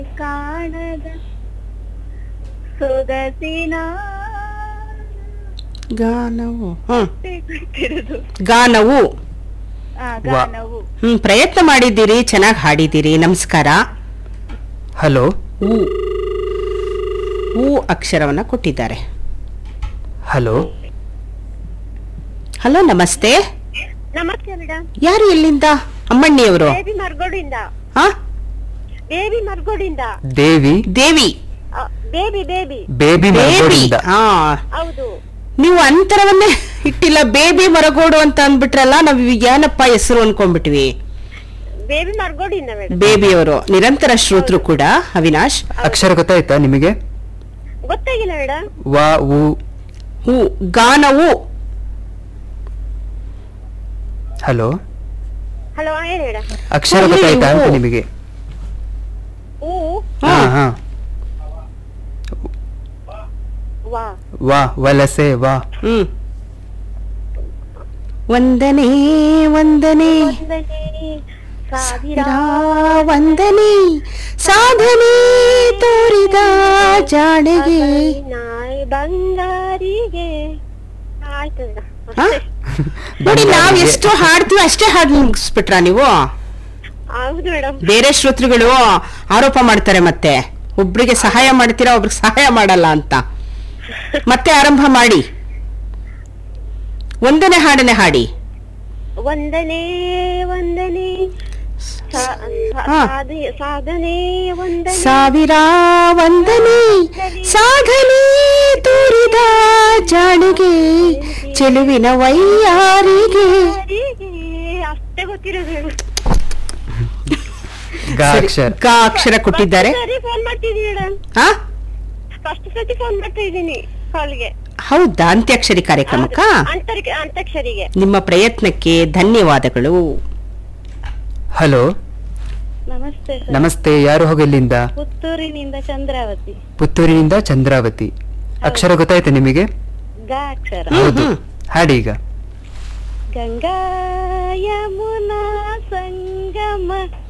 ಕಾಣದ ಸೊಗಸಿನ ಗಾನವು ಹ್ಮ್ ಗೊತ್ತಿರೋದು ಗಾನವು ಆ ಗಾನವು ಹ್ಮ್ ಪ್ರಯತ್ನ ಮಾಡಿದ್ದೀರಿ ಚೆನ್ನಾಗಿ ಹಾಡಿದ್ದೀರಿ ನಮಸ್ಕಾರ ಹಲೋ ಹೂ ಹೂ ಅಕ್ಷರವನ್ನ ಕೊಟ್ಟಿದ್ದಾರೆ ಹಲೋ ಹಲೋ ನಮಸ್ತೆ ನಮಸ್ತೆ ಮೇಡಮ್ ಯಾರು ಎಲ್ಲಿಂದ ಅಮ್ಮಣ್ಣಿಯವರು ಬೇಬಿ ಮರ್ಗೋಡಿಂದ ಹಾ ಬೇಬಿ ಮರ್ಗೋಡಿಂದ ದೇವಿ ದೇವಿ ಆ, ಬೇಬಿ ಬೇಬಿ ಬೇಬಿ ಬೇಬಿ ಮರಗೋಡಿಂದ ಹಾ ಹೌದು ನೀವು ಅಂತರವನ್ನೇ ಇಟ್ಟಿಲ್ಲ ಬೇಬಿ ಮರಗೋಡು ಅಂತ ಅಂದ್ಬಿಟ್ರಲ್ಲ ನಾವ್ ಇವಾಗ ಏನಪ್ಪ ಹೆಸರು ಅನ್ಕೊಂಡ್ಬಿಟ್ವಿ ಬೇಬಿ ಮರ್ಗೋಡಿಂದ ಮೇಡಮ್ ಬೇಬಿಯವರು ನಿರಂತರ ಶ್ರೋತೃ ಕೂಡ ಅವಿನಾಶ್ ಅಕ್ಷರ ಗೊತ್ತಾಯ್ತಾ ನಿಮಗೆ ಗೊತ್ತಾಗಿಲ್ಲ ಮೇಡಮ್ ವ ಉ ಹೂ ಗಾನವು ಹಲೋ ಹಲೋ ಹೇಳಿ ಮೇಡಮ್ ಅಕ್ಷರ ಹೂ, ಗೊತ್ತಾಯ್ತಾ ಅಂತ ಹೂ. ನಿಮಗೆ ಹೂ ಹಾ ಹಾ ವಾ ವಾ ವಲಸೆ ವಾ ಹ್ಮ್ ವಂದನೆ ವಂದನೆ ವಂದನೆ ಸಾವಿರ ವಂದನೆ ಸಾಧನೆ ತೋರಿದ ಜಾಣೆಗೆ ನಾಯಿ ಬಂಗಾರಿಗೆ ಆಯ್ತು ಹಾ? ಮೇಡಮ್ ನೋಡಿ ನಾವ್ ಎಷ್ಟು ಹಾಡ್ತೀವಿ ಅಷ್ಟೇ ಹಾಡು ಮುಗಿಸ್ಬಿಟ್ರ ನೀವು ಹೌದು ಮೇಡಮ್ ಬೇರೆ ಶ್ರೋತೃಗಳು ಆರೋಪ ಮಾಡ್ತಾರೆ ಮತ್ತೆ ಒಬ್ರಿಗೆ ಸಹಾಯ ಮಾಡ್ತೀರಾ ಒಬ್ರಿಗೆ ಸಹಾಯ ಮಾಡಲ್ಲ ಅಂತ ಮತ್ತೆ ಆರಂಭ ಮಾಡಿ ಒಂದನೇ ಹಾಡನೆ ಹಾಡಿ ವಂದನೆ ವಂದನೆ ಸಾ- ಸಾ- ಹಾ. ಸಾಧೆ- ಸಾಧನೆ ವಂದನೆ ಸಾವಿರ ವಂದನೆ ಸಾಧನೆ ತೋರಿದ ಜಾಣಿಗೆ ಚೆಲುವಿನ ವೈಯಾರಿಗೆ ಯಾರಿಗೆ? ಅಷ್ಟೇ ಗೊತ್ತಿರೋದು ಮೇಡಮ್ ಗ ಸರಿ, ಅಕ್ಷರ ಗ ಅಕ್ಷರ ಕೊಟ್ಟಿದ್ದಾರೆ ಸರಿ ಫೋನ್ ಮಾಡ್ತಿದ್ದೀನಿ ಮೇಡಮ್ ಹಾ ಫಸ್ಟ್ ಸತಿ ಫೋನ್ ಮಾಡ್ತಾ ಇದ್ದೀನಿ ಕಾಲ್ಗೆ ಹೌದಾ ಅಂತ್ಯಾಕ್ಷರಿ ಕಾರ್ಯಕ್ರಮಕ್ಕ ಅಂತರಿಗೆ ಅಂತಾಕ್ಷರಿಗೆ ನಿಮ್ಮ ಪ್ರಯತ್ನಕ್ಕೆ ಧನ್ಯವಾದಗಳು ಹಲೋ ನಮಸ್ತೆ ಸರ್ ನಮಸ್ತೆ ಯಾರು ಹೋಗಲ್ಲಿಂದ ಪುತ್ತೂರಿನಿಂದ ಚಂದ್ರಾವತಿ ಪುತ್ತೂರಿನಿಂದ ಚಂದ್ರಾವತಿ ಅಕ್ಷರ ಗೊತ್ತಾಯ್ತಾ ನಿಮಗೆ ಗ ಅಕ್ಷರ ಹೌದು ಹ್ಮ್. ಹಾಡಿ ಈಗ ಗಂಗಾ ಯಮುನಾ ಸಂಗಮ